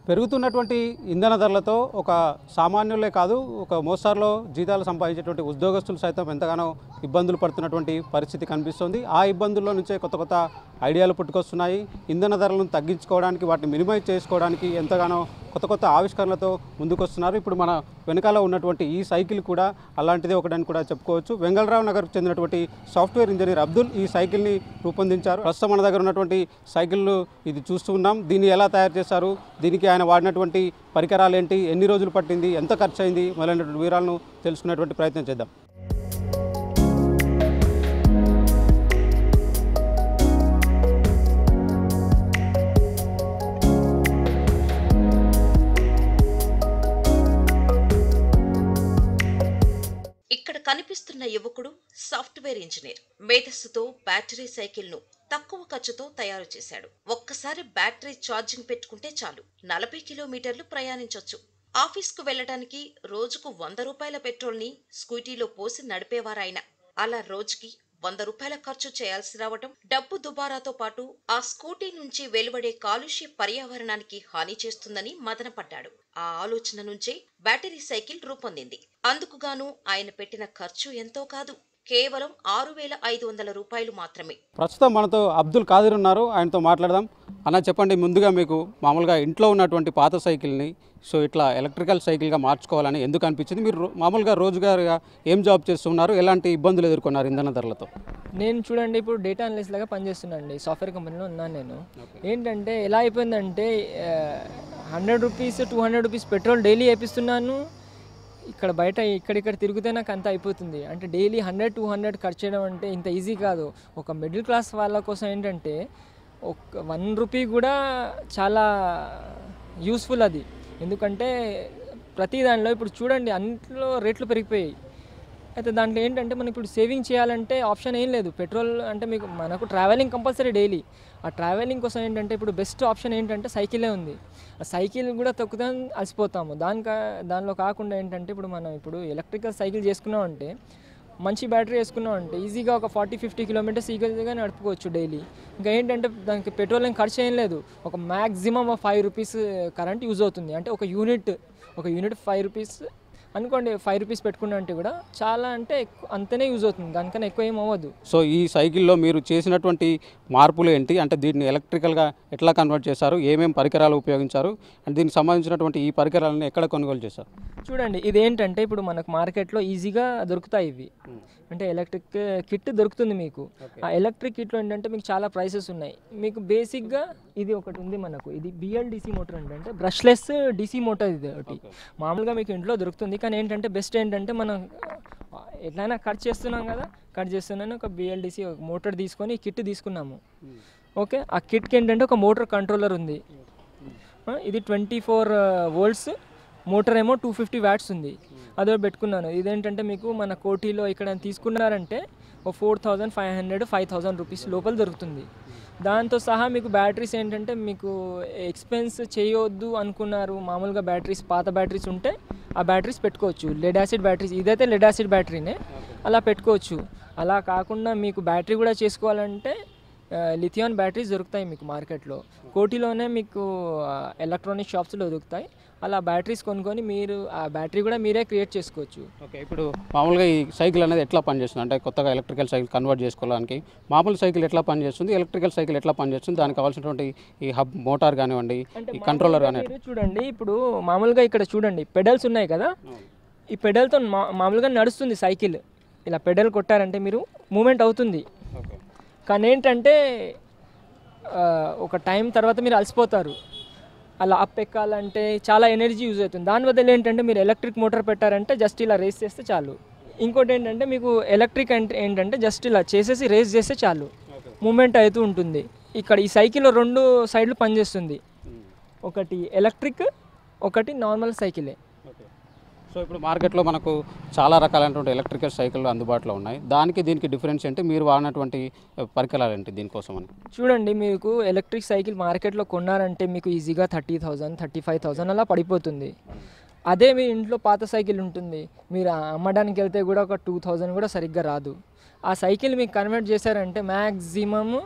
పెరుగుతున్నటువంటి ఇంధన ధరలతో ఒక సామాన్యులే కాదు ఒక మోస్తారులో జీతాలు సంపాదించేటువంటి ఉద్యోగస్తులు సైతం ఎంతగానో ఇబ్బందులు పడుతున్నటువంటి పరిస్థితి కనిపిస్తుంది ఆ ఇబ్బందుల్లో నుంచే కొత్త కొత్త ఐడియాలు పుట్టుకొస్తున్నాయి ఇంధన ధరలను తగ్గించుకోవడానికి వాటిని మినిమైజ్ చేసుకోవడానికి ఎంతగానో కొత్త కొత్త ఆవిష్కరణలతో ముందుకొస్తున్నారు ఇప్పుడు మన వెనకాల ఉన్నటువంటి ఈ సైకిల్ కూడా అలాంటిదే ఒకటని కూడా చెప్పుకోవచ్చు వెంగళరావు నగర్కు చెందినటువంటి సాఫ్ట్వేర్ ఇంజనీర్ అబ్దుల్ ఈ సైకిల్ని రూపొందించారు ప్రస్తుతం మన దగ్గర ఉన్నటువంటి సైకిల్ ఇది చూస్తూ ఉన్నాం దీన్ని ఎలా తయారు చేశారు దీనికి ఆయన వాడినటువంటి పరికరాలు ఏంటి ఎన్ని రోజులు పట్టింది ఎంత ఖర్చు అయింది మొదలైనటువంటి వివరాలను తెలుసుకునేటువంటి ప్రయత్నం చేద్దాం ఇక్కడ కనిపిస్తున్న యువకుడు సాఫ్ట్వేర్ ఇంజనీర్ మేధస్సుతో బ్యాటరీ సైకిల్ ను తక్కువ ఖర్చుతో తయారు చేశాడు ఒక్కసారి బ్యాటరీ ఛార్జింగ్ పెట్టుకుంటే చాలు నలభై కిలోమీటర్లు ప్రయాణించొచ్చు ఆఫీస్కు వెళ్ళడానికి రోజుకు వంద రూపాయల పెట్రోల్ ని స్కూటీలో పోసి నడిపేవారాయన అలా రోజుకి వంద రూపాయల ఖర్చు చేయాల్సి రావటం డబ్బు దుబారాతో పాటు ఆ స్కూటీ నుంచి వెలువడే కాలుష్య పర్యావరణానికి హాని చేస్తుందని మదనపడ్డాడు ఆ ఆలోచన నుంచే బ్యాటరీ సైకిల్ రూపొందింది అందుకుగాను ఆయన పెట్టిన ఖర్చు ఎంతో కాదు కేవలం ఆరు వేల ఐదు వందల రూపాయలు మాత్రమే ప్రస్తుతం మనతో అబ్దుల్ ఖాదిర్ ఉన్నారు ఆయనతో మాట్లాడదాం అన్న చెప్పండి ముందుగా మీకు మామూలుగా ఇంట్లో ఉన్నటువంటి పాత సైకిల్ని సో ఇట్లా ఎలక్ట్రికల్ సైకిల్గా మార్చుకోవాలని ఎందుకు అనిపించింది మీరు రో- మామూలుగా రోజుగారుగా ఏం జాబ్ చేస్తున్నారు ఎలాంటి ఇబ్బందులు ఎదుర్కొన్నారు ఇంధన ధరలతో నేను చూడండి ఇప్పుడు డేటా అనలిస్ట్ లాగా పనిచేస్తున్నానండి సాఫ్ట్వేర్ కంపెనీలో ఉన్నాను నేను ఏంటంటే ఎలా అయిపోయిందంటే hundred rupees two hundred rupees petrol daily వేపిస్తున్నాను ఇక్కడ బయట ఇక్కడిక్కడ తిరిగితే నాకు అంత అయిపోతుంది అంటే డైలీ హండ్రెడ్ టూ హండ్రెడ్ ఖర్చు చేయడం అంటే ఇంత ఈజీ కాదు ఒక మిడిల్ క్లాస్ వాళ్ళ కోసం ఏంటంటే ఒక వన్ రూపీ కూడా చాలా యూస్ఫుల్ అది ఎందుకంటే ప్రతి దానిలో ఇప్పుడు చూడండి అన్నింటిలో రేట్లు పెరిగిపోయాయి అయితే దాంట్లో ఏంటంటే మనం ఇప్పుడు సేవింగ్ చేయాలంటే ఆప్షన్ ఏం లేదు పెట్రోల్ అంటే మీకు మనకు ట్రావెలింగ్ కంపల్సరీ డైలీ ఆ ట్రావెలింగ్ కోసం ఏంటంటే ఇప్పుడు బెస్ట్ ఆప్షన్ ఏంటంటే సైకిలే ఉంది ఆ సైకిల్ కూడా తొక్కుతా అలసిపోతాము దానికా దానిలో కాకుండా ఏంటంటే ఇప్పుడు మనం ఇప్పుడు ఎలక్ట్రికల్ సైకిల్ చేసుకున్నామంటే మంచి బ్యాటరీ వేసుకున్నాం అంటే ఈజీగా ఒక ఫార్టీ ఫిఫ్టీ కిలోమీటర్స్ ఈజీగా నడుపుకోవచ్చు డైలీ ఇంకా ఏంటంటే దానికి పెట్రోల్ ఏం ఖర్చు ఏం లేదు ఒక maximum five rupees current use అవుతుంది అంటే ఒక యూనిట్ ఒక యూనిట్ ఫైవ్ రూపీస్ అనుకోండి ఫైవ్ రూపీస్ పెట్టుకున్నా అంటే కూడా చాలా అంటే ఎక్కువ అంతనే యూజ్ అవుతుంది దానికన్నా ఎక్కువ ఏం అవ్వదు సో ఈ సైకిల్లో మీరు చేసినటువంటి మార్పులు ఏంటి అంటే దీన్ని ఎలక్ట్రికల్గా ఎట్లా కన్వర్ట్ చేశారు ఏమేం పరికరాలు ఉపయోగించారు అండ్ దీనికి సంబంధించినటువంటి ఈ పరికరాలను ఎక్కడ కొనుగోలు చేశారు చూడండి ఇది ఏంటంటే ఇప్పుడు మనకు మార్కెట్లో ఈజీగా దొరుకుతాయి ఇవి అంటే ఎలక్ట్రిక్ కిట్ దొరుకుతుంది మీకు ఆ ఎలక్ట్రిక్ కిట్లో ఏంటంటే మీకు చాలా ప్రైసెస్ ఉన్నాయి మీకు బేసిక్గా ఇది ఒకటి ఉంది మనకు ఇది బిఎల్డిసి మోటార్ అంటే బ్రష్లెస్ డిసి మోటార్ ఇది ఒకటి మామూలుగా మీకు ఇంట్లో దొరుకుతుంది కానీ ఏంటంటే బెస్ట్ ఏంటంటే మనం ఆ, ఎట్లయినా కట్ చేస్తున్నాం కదా కట్ చేస్తున్నాను ఒక బిఎల్డిసి ఒక మోటార్ తీసుకొని కిట్ తీసుకున్నాము ఓకే ఆ కిట్కి ఏంటంటే ఒక మోటార్ కంట్రోలర్ ఉంది ఆ, ఇది ట్వంటీ ఫోర్ వోల్ట్స్ మోటార్ ఏమో టూ ఫిఫ్టీ వ్యాట్స్ ఉంది అదో పెట్టుకున్నాను ఇదేంటంటే మీకు మన కోటీలో ఇక్కడ తీసుకున్నారంటే ఒక four thousand five hundred five thousand rupees లోపల దొరుకుతుంది దాంతో సహా మీకు బ్యాటరీస్ ఏంటంటే మీకు ఎక్స్పెన్స్ చేయొద్దు అనుకున్నారు మామూలుగా బ్యాటరీస్ పాత బ్యాటరీస్ ఉంటే ఆ బ్యాటరీస్ పెట్టుకోవచ్చు లెడ్ యాసిడ్ బ్యాటరీస్ ఇదైతే లెడ్ యాసిడ్ బ్యాటరీనే అలా పెట్టుకోవచ్చు అలా కాకుండా మీకు బ్యాటరీ కూడా చేసుకోవాలంటే లిథియాన్ బ్యాటరీస్ దొరుకుతాయి మీకు మార్కెట్లో కోటిలోనే మీకు ఎలక్ట్రానిక్ షాప్స్లో దొరుకుతాయి అలా బ్యాటరీస్ కొనుక్కొని మీరు ఆ బ్యాటరీ కూడా మీరే క్రియేట్ చేసుకోవచ్చు ఓకే ఇప్పుడు మామూలుగా ఈ సైకిల్ అనేది ఎట్లా పనిచేస్తుంది అంటే కొత్తగా ఎలక్ట్రికల్ సైకిల్ కన్వర్ట్ చేసుకోవడానికి మామూలు సైకిల్ ఎట్లా పనిచేస్తుంది ఎలక్ట్రికల్ సైకిల్ ఎట్లా పనిచేస్తుంది దానికి కావాల్సినటువంటి ఈ హబ్ మోటార్ కానివ్వండి ఈ కంట్రోలర్ కానీ మీరు చూడండి ఇప్పుడు మామూలుగా ఇక్కడ చూడండి పెడల్స్ ఉన్నాయి కదా ఈ పెడల్తో మా మామూలుగా నడుస్తుంది సైకిల్ ఇలా పెడల్ కొట్టారంటే మీరు మూమెంట్ అవుతుంది ఓకే కానీ ఏంటంటే ఆ, ఒక టైం తర్వాత మీరు అలసిపోతారు అలా అప్ ఎక్కాలంటే చాలా ఎనర్జీ యూజ్ అవుతుంది దాని బదులు ఏంటంటే మీరు ఎలక్ట్రిక్ మోటార్ పెట్టారంటే జస్ట్ ఇలా రేస్ చేస్తే చాలు ఇంకోటి ఏంటంటే మీకు ఎలక్ట్రిక్ అంటే ఏంటంటే జస్ట్ ఇలా చేసేసి రేస్ చేస్తే చాలు మూమెంట్ అవుతూ ఉంటుంది ఇక్కడ ఈ సైకిల్లో రెండు సైడ్లు పనిచేస్తుంది ఒకటి ఎలక్ట్రిక్ ఒకటి నార్మల్ సైకిలే ఓకే సో ఇప్పుడు మార్కెట్లో మనకు చాలా రకాలైనటువంటి ఎలక్ట్రికల్ సైకిళ్ళు అందుబాటులో ఉన్నాయి దానికి దీనికి డిఫరెన్స్ ఏంటి మీరు వాడినటువంటి పరికరాలు ఏంటి దీనికోసం అని చూడండి మీకు ఎలక్ట్రిక్ సైకిల్ మార్కెట్లో కొన్నారంటే మీకు ఈజీగా thirty thousand thirty five thousand అలా పడిపోతుంది అదే మీ ఇంట్లో పాత సైకిల్ ఉంటుంది మీరు అమ్మడానికి వెళ్తే కూడా ఒక టూ థౌజండ్ కూడా సరిగ్గా రాదు ఆ సైకిల్ మీకు కన్వర్ట్ చేశారంటే మ్యాక్సిమమ్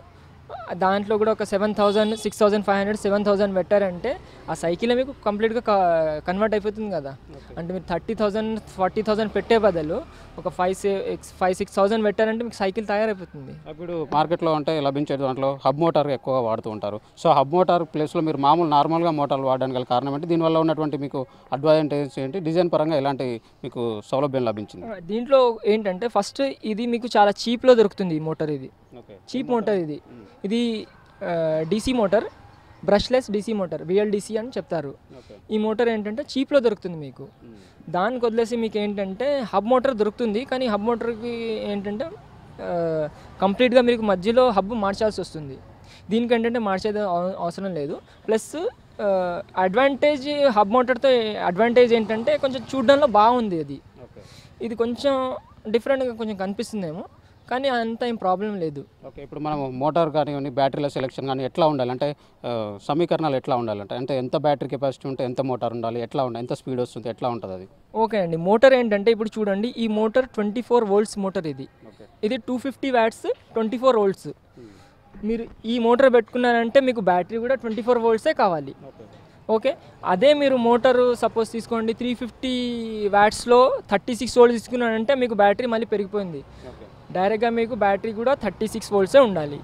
దాంట్లో కూడా ఒక seven thousand six thousand five hundred seven thousand పెట్టారంటే ఆ సైకిల్ మీకు కంప్లీట్గా కన్వర్ట్ అయిపోతుంది కదా అంటే మీరు థర్టీ థౌజండ్ ఫార్టీ థౌజండ్ పెట్టే బదులు ఒక five six five six thousand పెట్టారంటే మీకు సైకిల్ తయారైపోతుంది ఇప్పుడు మార్కెట్లో అంటే లభించే దాంట్లో హబ్ మోటార్ ఎక్కువగా వాడుతూ ఉంటారు సో హబ్ మోటార్ ప్లేస్లో మీరు మామూలు నార్మల్గా మోటార్లు వాడడానికి గల కారణం ఏంటి దీనివల్ల ఉన్నటువంటి మీకు అడ్వాంటేజ్ ఏంటి డిజైన్ పరంగా ఎలాంటి మీకు సౌలభ్యం లభించింది ఆ, దీంట్లో ఏంటంటే ఫస్ట్ ఇది మీకు చాలా చీప్లో దొరుకుతుంది ఈ మోటార్ ఇది ఓకే చీప్ మోటార్ ఇది ఇది DC motor brushless DC motor VLDC అని చెప్తారు ఓకే ఈ మోటార్ ఏంటంటే చీప్లో దొరుకుతుంది మీకు దానికి వదిలేసి మీకు ఏంటంటే హబ్ మోటార్ దొరుకుతుంది కానీ హబ్ మోటార్కి ఏంటంటే కంప్లీట్గా మీకు మధ్యలో హబ్ మార్చాల్సి వస్తుంది దీనికి ఏంటంటే మార్చేది అవ- అవసరం లేదు ప్లస్ అడ్వాంటేజ్ హబ్ మోటార్తో అడ్వాంటేజ్ ఏంటంటే కొంచెం చూడడంలో బాగుంది అది ఓకే ఇది కొంచెం డిఫరెంట్గా కొంచెం కనిపిస్తుందేమో కానీ అంత ఏం ప్రాబ్లం లేదు ఓకే ఇప్పుడు మనం మోటార్ కానివ్వండి బ్యాటరీల సెలెక్షన్ కానీ ఎట్లా ఉండాలి అంటే ఆ, సమీకరణాలు ఎట్లా ఉండాలంటే అంటే ఎంత బ్యాటరీ కెపాసిటీ ఉంటే ఎంత మోటార్ ఉండాలి ఎట్లా ఉండాలి ఎంత స్పీడ్ వస్తుంది ఎట్లా ఉంటుంది అది ఓకే అండి మోటార్ ఏంటంటే ఇప్పుడు చూడండి ఈ motor twenty four volts motor ఇది ఓకే ఇది two fifty watts twenty four volts మీరు ఈ మోటార్ పెట్టుకున్నారంటే మీకు బ్యాటరీ కూడా ట్వంటీ ఫోర్ వోల్ట్సే కావాలి ఓకే ఓకే అదే మీరు మోటారు సపోజ్ తీసుకోండి త్రీ ఫిఫ్టీ వ్యాట్స్లో థర్టీ సిక్స్ వోల్ట్స్ తీసుకున్నారంటే మీకు బ్యాటరీ మళ్ళీ పెరిగిపోయింది ఓకే డైరెక్ట్గా మీకు బ్యాటరీ కూడా థర్టీ సిక్స్ వోల్ట్సే ఉండాలి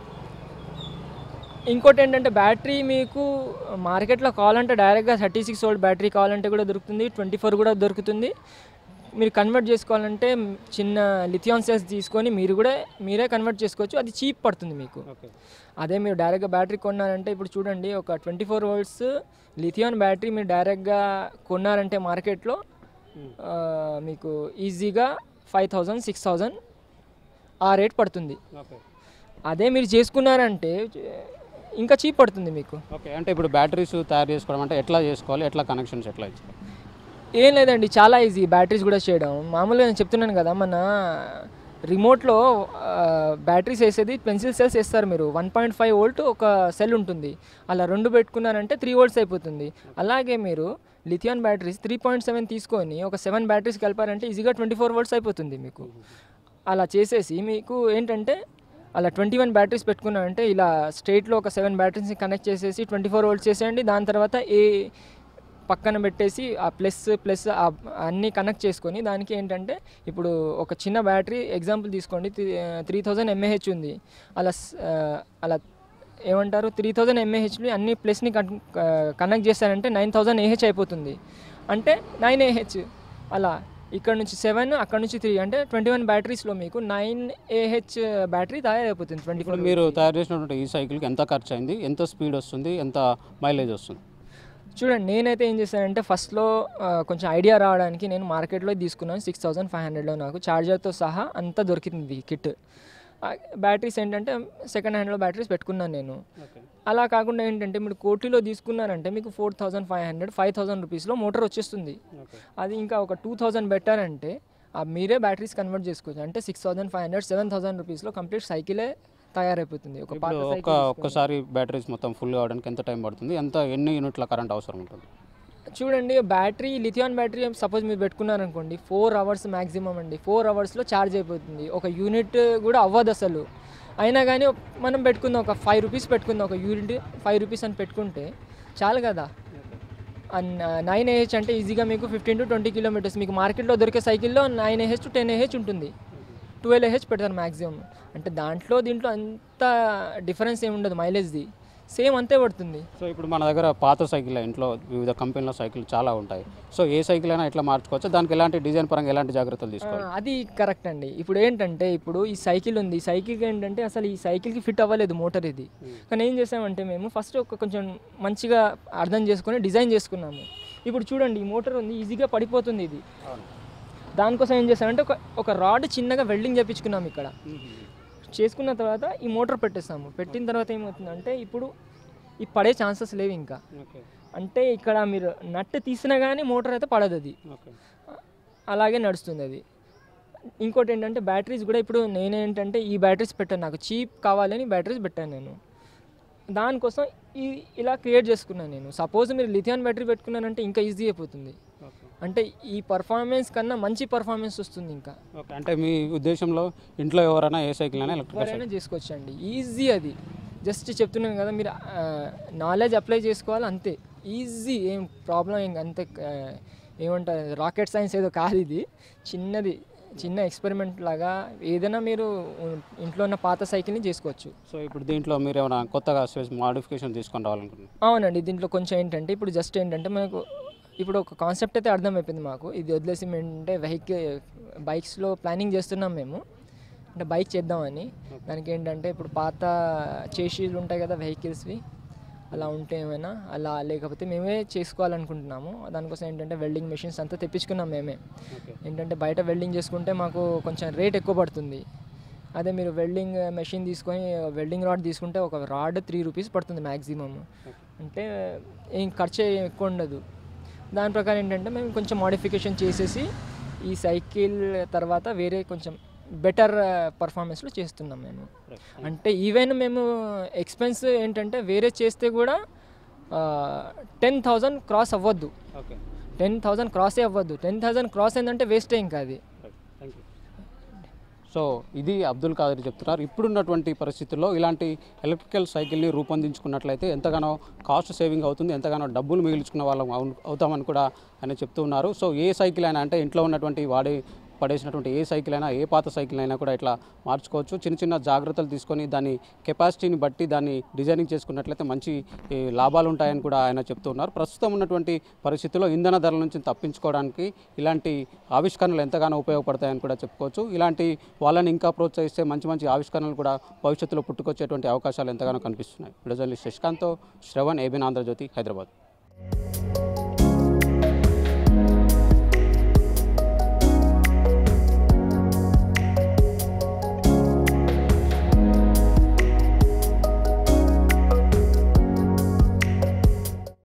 ఇంకోటి ఏంటంటే బ్యాటరీ మీకు మార్కెట్లో కావాలంటే డైరెక్ట్గా థర్టీ సిక్స్ వోల్ట్ బ్యాటరీ కావాలంటే కూడా దొరుకుతుంది ట్వంటీ ఫోర్ కూడా దొరుకుతుంది మీరు కన్వర్ట్ చేసుకోవాలంటే చిన్న లిథియాన్ సెల్స్ తీసుకొని మీరు కూడా మీరే కన్వర్ట్ చేసుకోవచ్చు అది చీప్ పడుతుంది మీకు ఓకే అదే మీరు డైరెక్ట్గా బ్యాటరీ కొన్నారంటే ఇప్పుడు చూడండి ఒక twenty four volts lithium battery మీరు డైరెక్ట్గా కొన్నారంటే మార్కెట్లో ఆ, మీకు ఈజీగా ఫైవ్ థౌజండ్ సిక్స్ థౌజండ్ ఆ రేట్ పడుతుంది ఓకే అదే మీరు చేసుకున్నారంటే ఇంకా చీప్ పడుతుంది మీకు ఓకే అంటే ఇప్పుడు బ్యాటరీస్ తయారు చేసుకోవడం అంటే ఎట్లా చేసుకోవాలి ఎట్లా కనెక్షన్స్ ఎట్లా ఇచ్చారు ఏం లేదండి చాలా ఈజీ బ్యాటరీస్ కూడా చేయడం మామూలుగా నేను చెప్తున్నాను కదా మన రిమోట్లో బ్యాటరీస్ వేసేది పెన్సిల్ సెల్స్ వేస్తారు మీరు వన్ పాయింట్ ఫైవ్ వోల్ట్ ఒక సెల్ ఉంటుంది అలా రెండు పెట్టుకున్నారంటే త్రీ వోల్ట్స్ అయిపోతుంది అలాగే మీరు lithium batteries three point seven తీసుకొని ఒక సెవెన్ బ్యాటరీస్ కలిపారంటే ఈజీగా ట్వంటీ ఫోర్ వోల్ట్స్ అయిపోతుంది మీకు అలా చేసేసి మీకు ఏంటంటే అలా ట్వంటీ వన్ బ్యాటరీస్ పెట్టుకున్నారంటే ఇలా స్ట్రైట్లో ఒక సెవెన్ బ్యాటరీస్ని కనెక్ట్ చేసేసి ట్వంటీ ఫోర్ వోల్ట్స్ చేసేయండి దాని తర్వాత ఏ పక్కన పెట్టేసి ఆ ప్లస్ ప్లస్ అన్నీ కనెక్ట్ చేసుకొని దానికి ఏంటంటే ఇప్పుడు ఒక చిన్న బ్యాటరీ ఎగ్జాంపుల్ తీసుకోండి త్రీ థౌజండ్ ఎంఏహెచ్ ఉంది అలా స్- ఆ, అలా ఏమంటారు త్రీ థౌజండ్ ఎంఏహెచ్ని అన్ని ప్లస్ని కనెక్ట్ చేశారంటే నైన్ థౌజండ్ ఏహెచ్ అయిపోతుంది అంటే నైన్ ఏహెచ్ అలా ఇక్కడ నుంచి సెవెన్ అక్కడ నుంచి త్రీ అంటే ట్వంటీ వన్ బ్యాటరీస్లో మీకు నైన్ ఏహెచ్ బ్యాటరీ తయారైపోతుంది ట్వంటీ ఇప్పుడు ఫోర్ మీరు తయారు చేసినటువంటి ఈ సైకిల్కి ఎంత ఖర్చు అయింది ఎంత స్పీడ్ వస్తుంది ఎంత మైలేజ్ వస్తుంది చూడండి నేనైతే ఏం చేశానంటే ఫస్ట్లో ఆ, కొంచెం ఐడియా రావడానికి నేను మార్కెట్లో తీసుకున్నాను సిక్స్ థౌసండ్ ఫైవ్ హండ్రెడ్లో నాకు ఛార్జర్తో సహా అంతా దొరికింది కిట్ బ్యాటరీస్ ఏంటంటే సెకండ్ హ్యాండ్లో బ్యాటరీస్ పెట్టుకున్నాను నేను ఓకే అలా కాకుండా ఏంటంటే మీరు కోటిలో తీసుకున్నారంటే మీకు four thousand five hundred five thousand రూపీస్లో మోటార్ వచ్చేస్తుంది ఓకే అది ఇంకా ఒక టూ థౌజండ్ బెటర్ అంటే ఆ మీరే బ్యాటరీస్ కన్వర్ట్ చేసుకోవచ్చు అంటే six thousand five hundred seven thousand రూపీస్లో కంప్లీట్ సైకిలే తయారైపోతుంది ఒక పాత ఇప్పుడు ఒక్క ఒక్కసారి బ్యాటరీస్ మొత్తం ఫుల్ కావడానికి ఎంత టైం పడుతుంది ఎంత ఎన్ని యూనిట్ల కరెంట్ అవసరం ఉంటుంది చూడండి బ్యాటరీ లిథియాన్ బ్యాటరీ సపోజ్ మీరు పెట్టుకున్నారనుకోండి ఫోర్ అవర్స్ మ్యాక్సిమం అండి ఫోర్ అవర్స్లో ఛార్జ్ అయిపోతుంది ఒక యూనిట్ కూడా అవ్వదు అసలు అయినా కానీ మనం పెట్టుకుందాం ఒక ఫైవ్ రూపీస్ పెట్టుకుందాం ఒక యూనిట్ ఫైవ్ రూపీస్ అని పెట్టుకుంటే చాలు కదా నైన్ ఏహెచ్ అంటే ఈజీగా మీకు ఫిఫ్టీన్ టు ట్వంటీ కిలోమీటర్స్ మీకు మార్కెట్లో దొరికే సైకిల్లో nine Ah to ten Ah ఉంటుంది ట్వెల్వ్ ఏహెచ్ పెడతారు మ్యాక్సిమం అంటే దాంట్లో దీంట్లో అంత డిఫరెన్స్ ఏమి ఉండదు మైలేజ్ది సేమ్ అంతే పడుతుంది సో ఇప్పుడు మన దగ్గర పాత సైకిల్ ఇంట్లో వివిధ కంపెనీల సైకిల్ చాలా ఉంటాయి సో ఏ సైకిల్ అయినా ఎట్లా మార్చుకోవచ్చు దానికి ఎలాంటి డిజైన్ పరంగా ఎలాంటి జాగ్రత్తలు తీసుకోవాలి ఆ, అది కరెక్ట్ అండి ఇప్పుడు ఏంటంటే ఇప్పుడు ఈ సైకిల్ ఉంది ఈ సైకిల్కి ఏంటంటే అసలు ఈ సైకిల్కి ఫిట్ అవ్వలేదు మోటార్ ఇది కానీ ఏం చేసామంటే మేము ఫస్ట్ ఒక కొంచెం మంచిగా అర్థం చేసుకొని డిజైన్ చేసుకున్నాము ఇప్పుడు చూడండి ఈ మోటార్ ఉంది ఈజీగా పడిపోతుంది ఇది దానికోసం ఏం చేసామంటే ఒక ఒక రాడ్ చిన్నగా వెల్డింగ్ చేపించుకున్నాము ఇక్కడ చేసుకున్న తర్వాత ఈ మోటార్ పెట్టేస్తాము పెట్టిన తర్వాత ఏమవుతుందంటే ఇప్పుడు ఈ పడే ఛాన్సెస్ లేవు ఇంకా ఓకే అంటే ఇక్కడ మీరు నట్టు తీసినా కానీ మోటార్ అయితే పడదు అది ఓకే అలాగే నడుస్తుంది అది ఇంకోటి ఏంటంటే బ్యాటరీస్ కూడా ఇప్పుడు నేనేంటంటే ఈ బ్యాటరీస్ పెట్టాను నాకు చీప్ కావాలని బ్యాటరీస్ పెట్టాను నేను దానికోసం ఈ ఇలా క్రియేట్ చేసుకున్నాను నేను సపోజ్ మీరు లిథియాన్ బ్యాటరీ పెట్టుకున్నానంటే ఇంకా ఈజీ అయిపోతుంది ఓకే అంటే ఈ పర్ఫార్మెన్స్ కన్నా మంచి పర్ఫార్మెన్స్ వస్తుంది ఇంకా ఓకే అంటే మీ ఉద్దేశంలో ఇంట్లో ఎవరైనా ఏ సైకిల్ అయినా ఎలక్ట్రికల్ ఎవరైనా చేసుకోవచ్చు అండి ఈజీ అది జస్ట్ చెప్తున్నాను కదా మీరు నాలెడ్జ్ అప్లై చేసుకోవాలి అంతే ఈజీ ఏం ప్రాబ్లం ఏం అంతే ఆ, ఏమంటారు రాకెట్ సైన్స్ ఏదో కాదు ఇది చిన్నది చిన్న ఎక్స్పెరిమెంట్ లాగా ఏదైనా మీరు ఉ- ఇంట్లో ఉన్న పాత సైకిల్ని చేసుకోవచ్చు సో ఇప్పుడు దీంట్లో మీరు ఏమైనా కొత్తగా మాడిఫికేషన్ తీసుకొని రావాలనుకుంటున్నారు అవునండి దీంట్లో కొంచెం ఏంటంటే ఇప్పుడు జస్ట్ ఏంటంటే మనకు ఇప్పుడు ఒక కాన్సెప్ట్ అయితే అర్థమైపోయింది మాకు ఇది వదిలేసి ఏంటంటే వెహికల్ బైక్స్లో ప్లానింగ్ చేస్తున్నాం మేము అంటే బైక్ చేద్దామని దానికి ఏంటంటే ఇప్పుడు పాత చేషీలు ఉంటాయి కదా వెహికల్స్వి అలా ఉంటే ఏమైనా అలా లేకపోతే మేమే చేసుకోవాలనుకుంటున్నాము దానికోసం ఏంటంటే వెల్డింగ్ మెషిన్స్ అంతా తెప్పించుకున్నాం మేమే ఓకే ఏంటంటే బయట వెల్డింగ్ చేసుకుంటే మాకు కొంచెం రేట్ ఎక్కువ పడుతుంది అదే మీరు వెల్డింగ్ మెషిన్ తీసుకొని వెల్డింగ్ రాడ్ తీసుకుంటే ఒక రాడ్ త్రీ రూపీస్ పడుతుంది మ్యాక్సిమమ్ అంటే ఏం ఖర్చు ఎక్కువ ఉండదు దాని ప్రకారం ఏంటంటే మేము కొంచెం మోడిఫికేషన్ చేసేసి ఈ సైకిల్ తర్వాత వేరే కొంచెం బెటర్ పర్ఫార్మెన్స్లో చేస్తున్నాం మేము అంటే ఈవెన్ మేము ఎక్స్పెన్స్ ఏంటంటే వేరే చేస్తే కూడా టెన్ థౌజండ్ క్రాస్ అవ్వద్దు ఓకే టెన్ థౌజండ్ క్రాసే అవ్వద్దు టెన్ థౌజండ్ క్రాస్ ఏంటంటే వేస్టే ఇంకా అది థ్యాంక్ యూ సో ఇది అబ్దుల్ ఖాదర్ చెప్తున్నారు ఇప్పుడున్నటువంటి పరిస్థితుల్లో ఇలాంటి ఎలక్ట్రికల్ సైకిల్ని రూపొందించుకున్నట్లయితే ఎంతగానో కాస్ట్ సేవింగ్ అవుతుంది ఎంతగానో డబ్బులు మిగిల్చుకున్న వాళ్ళం అవు- అవుతామని కూడా ఆయన చెప్తూ ఉన్నారు సో ఏ సైకిల్ అయినా అంటే ఇంట్లో ఉన్నటువంటి వాడి పడేసినటువంటి ఏ సైకిల్ అయినా ఏ పాత సైకిల్ అయినా కూడా ఇట్లా మార్చుకోవచ్చు చిన్న చిన్న జాగ్రత్తలు తీసుకొని దాని కెపాసిటీని బట్టి దాన్ని డిజైనింగ్ చేసుకున్నట్లయితే మంచి ఈ, లాభాలు ఉంటాయని కూడా ఆయన చెప్తూ ఉన్నారు ప్రస్తుతం ఉన్నటువంటి పరిస్థితుల్లో ఇంధన ధరల నుంచి తప్పించుకోవడానికి ఇలాంటి ఆవిష్కరణలు ఎంతగానో ఉపయోగపడతాయని కూడా చెప్పుకోవచ్చు ఇలాంటి వాళ్ళని ఇంకా ప్రోత్సహిస్తే మంచి మంచి ఆవిష్కరణలు కూడా భవిష్యత్తులో పుట్టుకొచ్చేటువంటి అవకాశాలు ఎంతగానో కనిపిస్తున్నాయి విడుదల శశికాంత్తో శ్రవణ్ ఏబిన్ ఆంధ్రజ్యోతి హైదరాబాద్